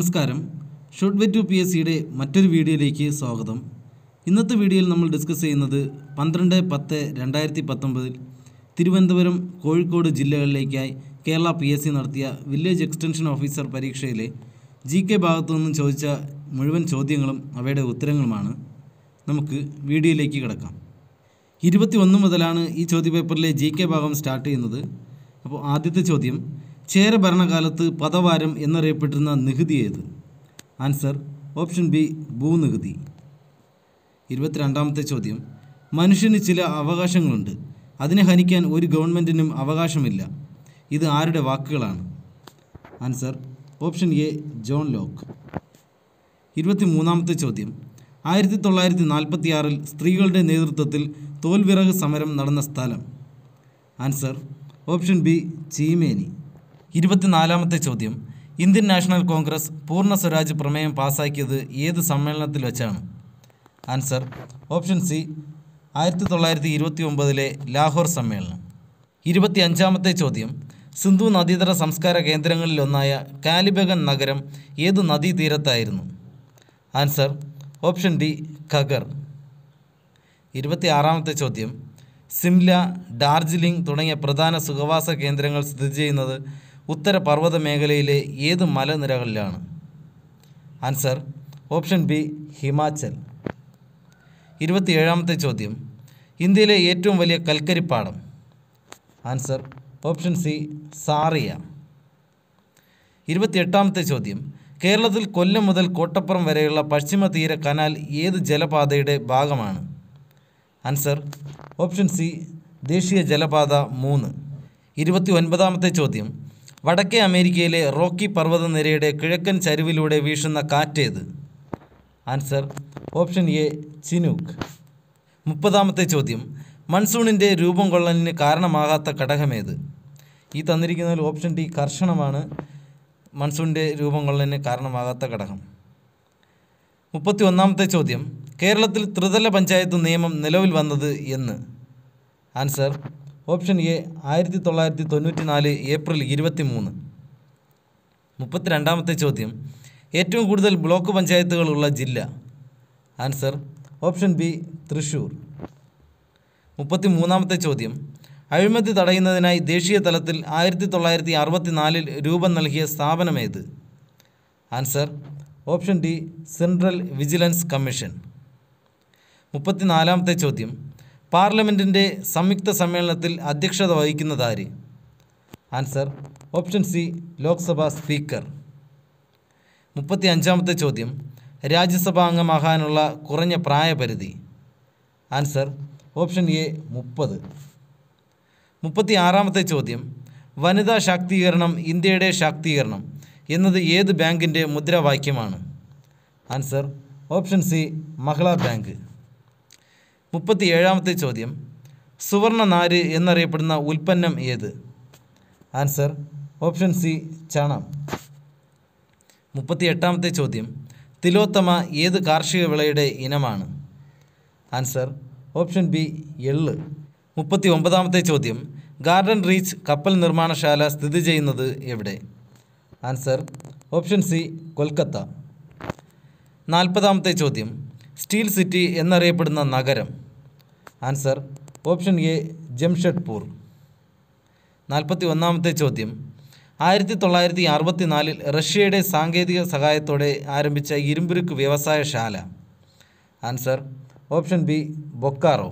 നമസ്കാരം short way to P S സിയുടെ മറ്റൊരു വീഡിയോയിലേക്ക് സ്വാഗതം ഇന്നത്തെ വീഡിയോയിൽ നമ്മൾ ഡിസ്കസ് ചെയ്യുന്നത് പന്ത്രണ്ട് പത്ത് രണ്ടായിരത്തി പത്തൊമ്പതിൽ തിരുവനന്തപുരം കോഴിക്കോട് ജില്ലകളിലേക്കായി കേരള പി എസ് സി നടത്തിയ വില്ലേജ് എക്സ്റ്റൻഷൻ ഓഫീസർ പരീക്ഷയിലെ ജി കെ ഭാഗത്തു നിന്നും ചോദിച്ച മുഴുവൻ ചോദ്യങ്ങളും അവയുടെ ഉത്തരങ്ങളുമാണ് നമുക്ക് വീഡിയോയിലേക്ക് കിടക്കാം ഇരുപത്തി ഒന്ന് മുതലാണ് ഈ ചോദ്യപേപ്പറിലെ ജി കെ ഭാഗം സ്റ്റാർട്ട് ചെയ്യുന്നത് അപ്പോൾ ആദ്യത്തെ ചോദ്യം ചേര ഭരണകാലത്ത് പദവാരം എന്നറിയപ്പെട്ടിരുന്ന നികുതി ഏത് ആൻസർ ഓപ്ഷൻ ബി ഭൂനികുതി ഇരുപത്തിരണ്ടാമത്തെ ചോദ്യം മനുഷ്യന് ചില അവകാശങ്ങളുണ്ട് അതിനെ ഹനിക്കാൻ ഒരു ഗവൺമെൻറ്റിനും അവകാശമില്ല ഇത് ആരുടെ വാക്കുകളാണ് answer option A John Locke ഇരുപത്തി മൂന്നാമത്തെ ചോദ്യം ആയിരത്തി തൊള്ളായിരത്തി നാൽപ്പത്തി ആറിൽ സ്ത്രീകളുടെ നേതൃത്വത്തിൽ തോൽവിറക് സമരം നടന്ന സ്ഥലം ആൻസർ ഓപ്ഷൻ ബി ചീമേനി ഇരുപത്തിനാലാമത്തെ ചോദ്യം ഇന്ത്യൻ നാഷണൽ കോൺഗ്രസ് പൂർണ്ണ സ്വരാജ് പ്രമേയം പാസാക്കിയത് ഏത് സമ്മേളനത്തിൽ വെച്ചാണ് ആൻസർ ഓപ്ഷൻ സി ആയിരത്തി തൊള്ളായിരത്തി ഇരുപത്തി ഒമ്പതിലെ ലാഹോർ സമ്മേളനം ഇരുപത്തി അഞ്ചാമത്തെ ചോദ്യം സിന്ധു നദീതട സംസ്കാര കേന്ദ്രങ്ങളിലൊന്നായ കാലിബഗൻ നഗരം ഏത് നദീതീരത്തായിരുന്നു ആൻസർ ഓപ്ഷൻ ഡി ഖഗർ ഇരുപത്തി ആറാമത്തെ ചോദ്യം സിംല ഡാർജിലിംഗ് തുടങ്ങിയ പ്രധാന സുഖവാസ കേന്ദ്രങ്ങൾ സ്ഥിതി ചെയ്യുന്നത് ഉത്തര പർവ്വത മേഖലയിലെ ഏത് മലനിരകളിലാണ് ആൻസർ ഓപ്ഷൻ ബി ഹിമാചൽ ഇരുപത്തിയേഴാമത്തെ ചോദ്യം ഇന്ത്യയിലെ ഏറ്റവും വലിയ കൽക്കരിപ്പാടം ആൻസർ ഓപ്ഷൻ സി സാറിയ ഇരുപത്തിയെട്ടാമത്തെ ചോദ്യം കേരളത്തിൽ കൊല്ലം മുതൽ കോട്ടപ്പുറം വരെയുള്ള പശ്ചിമ തീര കനാൽ ഏത് ജലപാതയുടെ ഭാഗമാണ് ആൻസർ ഓപ്ഷൻ സി ദേശീയ ജലപാത മൂന്ന് ഇരുപത്തി ഒൻപതാമത്തെ ചോദ്യം വടക്കേ അമേരിക്കയിലെ റോക്കി പർവ്വതനിരയുടെ കിഴക്കൻ ചരിവിലൂടെ വീശുന്ന കാറ്റേത് ആൻസർ ഓപ്ഷൻ എ ചിനൂക്ക് മുപ്പതാമത്തെ ചോദ്യം മൺസൂണിൻ്റെ രൂപം കൊള്ളലിന് കാരണമാകാത്ത ഘടകമേത് ഈ തന്നിരിക്കുന്നതിൽ ഓപ്ഷൻ ഡി കർഷണമാണ് മൺസൂണിൻ്റെ രൂപം കൊള്ളലിന് കാരണമാകാത്ത ഘടകം മുപ്പത്തി ഒന്നാമത്തെ ചോദ്യം കേരളത്തിൽ ത്രിതല പഞ്ചായത്ത് നിയമം നിലവിൽ വന്നത് എന്ന് ആൻസർ ഓപ്ഷൻ എ ആയിരത്തി തൊള്ളായിരത്തി തൊണ്ണൂറ്റി നാല് ഏപ്രിൽ ഇരുപത്തി മൂന്ന് മുപ്പത്തിരണ്ടാമത്തെ ചോദ്യം ഏറ്റവും കൂടുതൽ ബ്ലോക്ക് പഞ്ചായത്തുകളുള്ള ജില്ല ആൻസർ ഓപ്ഷൻ ബി തൃശ്ശൂർ മുപ്പത്തി മൂന്നാമത്തെ ചോദ്യം അഴിമതി തടയുന്നതിനായി ദേശീയ തലത്തിൽ ആയിരത്തി തൊള്ളായിരത്തി അറുപത്തി നാലിൽ രൂപം നൽകിയ സ്ഥാപനമേത് answer option D central vigilance commission മുപ്പത്തിനാലാമത്തെ ചോദ്യം പാർലമെൻറ്റിൻ്റെ സംയുക്ത സമ്മേളനത്തിൽ അധ്യക്ഷത വഹിക്കുന്നതാര് answer option C Lok Sabha speaker മുപ്പത്തി അഞ്ചാമത്തെ ചോദ്യം രാജ്യസഭാ അംഗമാകാനുള്ള കുറഞ്ഞ പ്രായപരിധി ആൻസർ ഓപ്ഷൻ എ മുപ്പത് മുപ്പത്തി ആറാമത്തെ ചോദ്യം വനിതാ ശാക്തീകരണം ഇന്ത്യയുടെ ശാക്തീകരണം എന്നത് ഏത് ബാങ്കിൻ്റെ മുദ്രാവാക്യമാണ് answer option C Mahila bank മുപ്പത്തി ഏഴാമത്തെ ചോദ്യം സുവർണ നാര് എന്നറിയപ്പെടുന്ന ഉൽപ്പന്നം ഏത് ആൻസർ ഓപ്ഷൻ സി ചണം മുപ്പത്തി എട്ടാമത്തെ ചോദ്യം തിലോത്തമ ഏത് കാർഷിക വിളയുടെ ഇനമാണ് ആൻസർ ഓപ്ഷൻ ബി എള്ള് മുപ്പത്തി ഒമ്പതാമത്തെ ചോദ്യം ഗാർഡൻ റീച്ച് കപ്പൽ നിർമ്മാണശാല സ്ഥിതി ചെയ്യുന്നത് എവിടെ ആൻസർ ഓപ്ഷൻ സി കൊൽക്കത്ത നാൽപ്പതാമത്തെ ചോദ്യം സ്റ്റീൽ സിറ്റി എന്നറിയപ്പെടുന്ന നഗരം ആൻസർ ഓപ്ഷൻ എ ജംഷഡ്പൂർ നാൽപ്പത്തി ഒന്നാമത്തെ ചോദ്യം ആയിരത്തി തൊള്ളായിരത്തി അറുപത്തി നാലിൽ റഷ്യയുടെ സാങ്കേതിക സഹായത്തോടെ ആരംഭിച്ച ഇരുമ്പുരുക്ക് വ്യവസായശാല ആൻസർ ഓപ്ഷൻ ബി ബൊക്കാറോ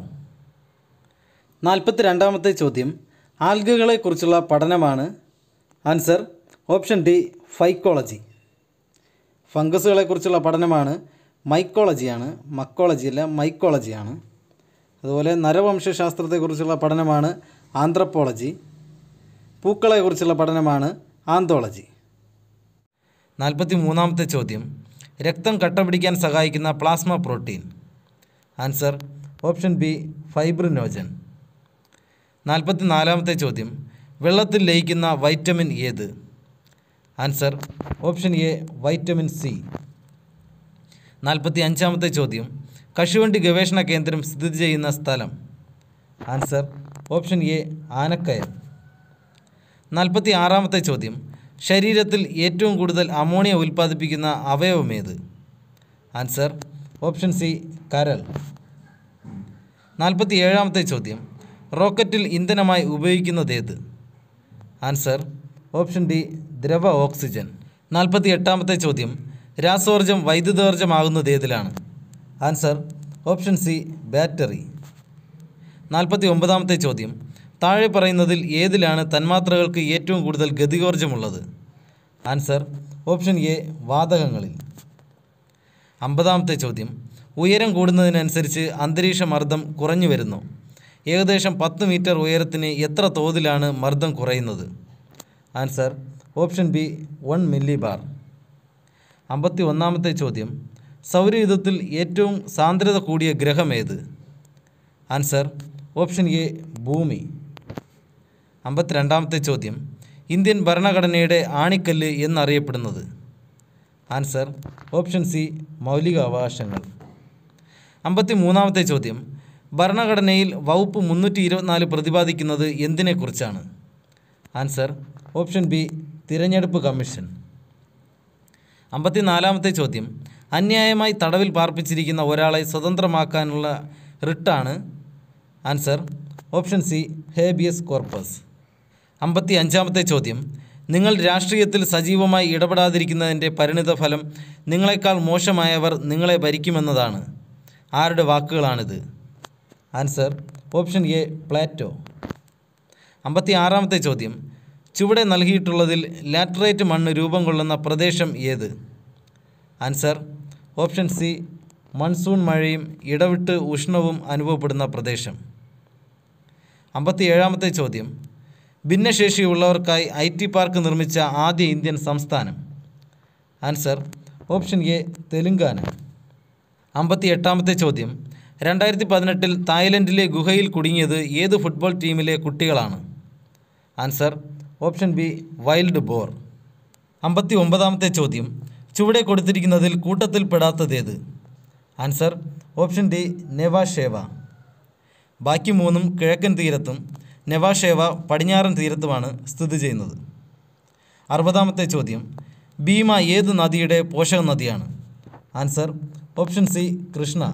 നാൽപ്പത്തി രണ്ടാമത്തെ ചോദ്യം ആൽഗകളെക്കുറിച്ചുള്ള പഠനമാണ് ആൻസർ ഓപ്ഷൻ ഡി ഫൈക്കോളജി ഫംഗസുകളെക്കുറിച്ചുള്ള പഠനമാണ് മൈക്കോളജിയാണ് മക്കോളജി അല്ല മൈക്കോളജിയാണ് അതുപോലെ നരവംശാസ്ത്രത്തെക്കുറിച്ചുള്ള പഠനമാണ് ആന്ത്രപ്പോളജി പൂക്കളെക്കുറിച്ചുള്ള പഠനമാണ് ആന്തോളജി നാൽപ്പത്തി മൂന്നാമത്തെ ചോദ്യം രക്തം കട്ട പിടിക്കാൻ സഹായിക്കുന്ന plasma protein answer option B fibrinogen നാൽപ്പത്തി നാലാമത്തെ ചോദ്യം വെള്ളത്തിൽ ലയിക്കുന്ന വൈറ്റമിൻ ഏത് answer option A vitamin C നാൽപ്പത്തി അഞ്ചാമത്തെ ചോദ്യം കശുവണ്ടി ഗവേഷണ കേന്ദ്രം സ്ഥിതി ചെയ്യുന്ന സ്ഥലം ആൻസർ ഓപ്ഷൻ എ ആനക്കയം നാൽപ്പത്തി ആറാമത്തെ ചോദ്യം ശരീരത്തിൽ ഏറ്റവും കൂടുതൽ അമോണിയ ഉൽപ്പാദിപ്പിക്കുന്ന അവയവമേത് ആൻസർ ഓപ്ഷൻ സി കരൾ നാൽപ്പത്തി ഏഴാമത്തെ ചോദ്യം റോക്കറ്റിൽ ഇന്ധനമായി ഉപയോഗിക്കുന്നതേത് ആൻസർ ഓപ്ഷൻ ഡി ദ്രവ ഓക്സിജൻ നാൽപ്പത്തി എട്ടാമത്തെ ചോദ്യം രാസോർജം വൈദ്യുതോർജ്ജമാകുന്നത് ഏതിലാണ് ആൻസർ ഓപ്ഷൻ സി ബാറ്ററി നാൽപ്പത്തി ഒമ്പതാമത്തെ ചോദ്യം താഴെ പറയുന്നതിൽ ഏതിലാണ് തന്മാത്രകൾക്ക് ഏറ്റവും കൂടുതൽ ഗതികോർജ്ജമുള്ളത് ആൻസർ ഓപ്ഷൻ എ വാതകങ്ങളിൽ അമ്പതാമത്തെ ചോദ്യം ഉയരം കൂടുന്നതിനനുസരിച്ച് അന്തരീക്ഷ മർദ്ദം കുറഞ്ഞു വരുന്നു ഏകദേശം പത്ത് മീറ്റർ ഉയരത്തിന് എത്ര തോതിലാണ് മർദ്ദം കുറയുന്നത് answer option B one millibar അമ്പത്തി ഒന്നാമത്തെ ചോദ്യം സൗരയുധത്തിൽ ഏറ്റവും സാന്ദ്രത കൂടിയ ഗ്രഹം ഏത് ആൻസർ ഓപ്ഷൻ എ ഭൂമി അമ്പത്തിരണ്ടാമത്തെ ചോദ്യം ഇന്ത്യൻ ഭരണഘടനയുടെ ആണിക്കല്ല് എന്നറിയപ്പെടുന്നത് ആൻസർ ഓപ്ഷൻ സി മൗലിക അവകാശങ്ങൾ അമ്പത്തി മൂന്നാമത്തെ ചോദ്യം ഭരണഘടനയിൽ വകുപ്പ് മുന്നൂറ്റി ഇരുപത്തിനാല് പ്രതിപാദിക്കുന്നത് എന്തിനെക്കുറിച്ചാണ് ആൻസർ ഓപ്ഷൻ ബി തിരഞ്ഞെടുപ്പ് കമ്മീഷൻ അമ്പത്തിനാലാമത്തെ ചോദ്യം അന്യായമായി തടവിൽ പാർപ്പിച്ചിരിക്കുന്ന ഒരാളെ സ്വതന്ത്രമാക്കാനുള്ള റിട്ടാണ് answer option C habeas corpus അമ്പത്തി അഞ്ചാമത്തെ ചോദ്യം നിങ്ങൾ രാഷ്ട്രീയത്തിൽ സജീവമായി ഇടപെടാതിരിക്കുന്നതിൻ്റെ പരിണിതഫലം നിങ്ങളെക്കാൾ മോശമായവർ നിങ്ങളെ ഭരിക്കുമെന്നതാണ് ആരുടെ വാക്കുകളാണിത് ആൻസർ ഓപ്ഷൻ എ പ്ലാറ്റോ അമ്പത്തി ആറാമത്തെ ചോദ്യം ചുവടെ നൽകിയിട്ടുള്ളതിൽ ലാറ്ററേറ്റ് മണ്ണ് രൂപം കൊള്ളുന്ന പ്രദേശം ഏത് ആൻസർ ഓപ്ഷൻ സി മൺസൂൺ മഴയും ഇടവിട്ട് ഉഷ്ണവും അനുഭവപ്പെടുന്ന പ്രദേശം അമ്പത്തി ഏഴാമത്തെ ചോദ്യം ഭിന്നശേഷിയുള്ളവർക്കായി ഐ ടി പാർക്ക് നിർമ്മിച്ച ആദ്യ ഇന്ത്യൻ സംസ്ഥാനം ആൻസർ ഓപ്ഷൻ എ തെലുങ്കാന അമ്പത്തി എട്ടാമത്തെ ചോദ്യം രണ്ടായിരത്തി പതിനെട്ടിൽ തായ്ലൻഡിലെ ഗുഹയിൽ കുടുങ്ങിയത് ഏത് ഫുട്ബോൾ ടീമിലെ കുട്ടികളാണ് answer option B wild boar അമ്പത്തി ഒമ്പതാമത്തെ ചോദ്യം ചുവടെ കൊടുത്തിരിക്കുന്നതിൽ കൂട്ടത്തിൽപ്പെടാത്തതേത് ആൻസർ ഓപ്ഷൻ ഡി നെവാഷേവ ബാക്കി മൂന്നും കിഴക്കൻ തീരത്തും നെവാഷേവ പടിഞ്ഞാറൻ തീരത്തുമാണ് സ്ഥിതി ചെയ്യുന്നത് അറുപതാമത്തെ ചോദ്യം ഭീമ ഏത് നദിയുടെ പോഷക നദിയാണ് ആൻസർ ഓപ്ഷൻ സി കൃഷ്ണ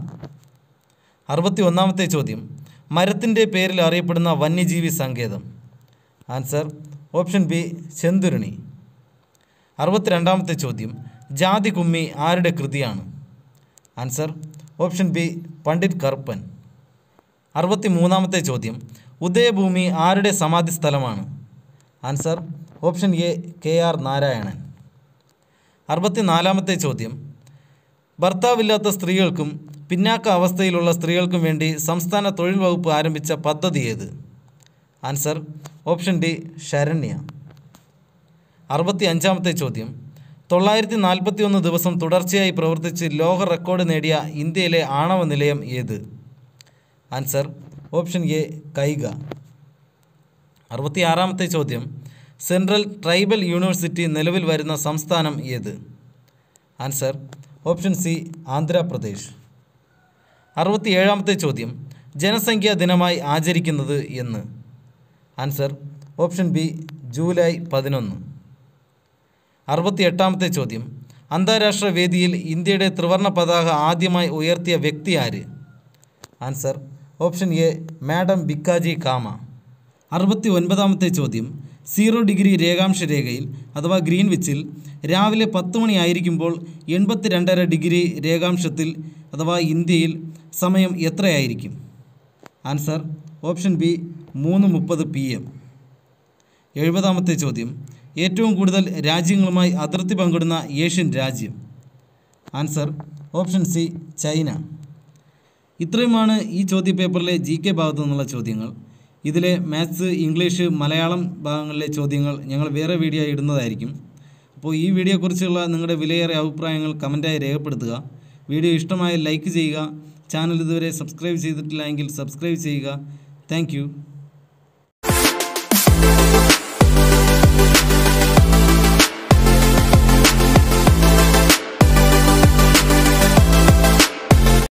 അറുപത്തി ഒന്നാമത്തെ ചോദ്യം മരത്തിൻ്റെ പേരിൽ അറിയപ്പെടുന്ന വന്യജീവി സങ്കേതം ആൻസർ ഓപ്ഷൻ ബി ചെന്തുരുണി അറുപത്തിരണ്ടാമത്തെ ചോദ്യം ജാതി കുമ്മി ആരുടെ കൃതിയാണ് answer option B Pandit Karuppan അറുപത്തി മൂന്നാമത്തെ ചോദ്യം ഉദയഭൂമി ആരുടെ സമാധി സ്ഥലമാണ് answer option A K R Narayanan അറുപത്തിനാലാമത്തെ ചോദ്യം ഭർത്താവില്ലാത്ത സ്ത്രീകൾക്കും പിന്നാക്ക അവസ്ഥയിലുള്ള സ്ത്രീകൾക്കും വേണ്ടി സംസ്ഥാന തൊഴിൽ വകുപ്പ് ആരംഭിച്ച പദ്ധതി ഏത് ആൻസർ ഓപ്ഷൻ ഡി ശരണ്യ അറുപത്തി അഞ്ചാമത്തെ ചോദ്യം തൊള്ളായിരത്തി നാൽപ്പത്തി ഒന്ന് ദിവസം തുടർച്ചയായി പ്രവർത്തിച്ച് ലോക റെക്കോർഡ് നേടിയ ഇന്ത്യയിലെ ആണവ നിലയം ഏത് ആൻസർ ഓപ്ഷൻ എ കൈഗ അറുപത്തിയാറാമത്തെ ചോദ്യം സെൻട്രൽ ട്രൈബൽ യൂണിവേഴ്സിറ്റി നിലവിൽ വരുന്ന സംസ്ഥാനം ഏത് ആൻസർ ഓപ്ഷൻ സി ആന്ധ്രാപ്രദേശ് അറുപത്തിയേഴാമത്തെ ചോദ്യം ജനസംഖ്യാ ദിനമായി ആചരിക്കുന്നത് എന്ന് ആൻസർ ഓപ്ഷൻ ബി ജൂലൈ പതിനൊന്ന് അറുപത്തി എട്ടാമത്തെ ചോദ്യം അന്താരാഷ്ട്ര വേദിയിൽ ഇന്ത്യയുടെ ത്രിവർണ പതാക ആദ്യമായി ഉയർത്തിയ വ്യക്തി ആര് answer option A madam Bhikaji Cama അറുപത്തി ഒൻപതാമത്തെ ചോദ്യം സീറോ ഡിഗ്രി രേഖാംശ രേഖയിൽ അഥവാ ഗ്രീൻവിച്ചിൽ രാവിലെ പത്ത് മണി ആയിരിക്കുമ്പോൾ എൺപത്തി രണ്ടര ഡിഗ്രി രേഖാംശത്തിൽ അഥവാ ഇന്ത്യയിൽ സമയം എത്രയായിരിക്കും ആൻസർ ഓപ്ഷൻ ബി മൂന്ന് മുപ്പത് പി എം എഴുപതാമത്തെ ചോദ്യം ഏറ്റവും കൂടുതൽ രാജ്യങ്ങളുമായി അതിർത്തി പങ്കിടുന്ന ഏഷ്യൻ രാജ്യം ആൻസർ ഓപ്ഷൻ സി ചൈന ഇത്രയുമാണ് ഈ ചോദ്യപേപ്പറിലെ ജി കെ ഭാഗത്തു നിന്നുള്ള ചോദ്യങ്ങൾ ഇതിലെ മാത്സ് ഇംഗ്ലീഷ് മലയാളം ഭാഗങ്ങളിലെ ചോദ്യങ്ങൾ ഞങ്ങൾ വേറെ വീഡിയോ ഇടുന്നതായിരിക്കും അപ്പോൾ ഈ വീഡിയോയെക്കുറിച്ചുള്ള നിങ്ങളുടെ വിലയേറിയ അഭിപ്രായങ്ങൾ കമൻറ്റായി രേഖപ്പെടുത്തുക വീഡിയോ ഇഷ്ടമായ ലൈക്ക് ചെയ്യുക ചാനൽ ഇതുവരെ സബ്സ്ക്രൈബ് ചെയ്തിട്ടില്ല എങ്കിൽ സബ്സ്ക്രൈബ് ചെയ്യുക താങ്ക്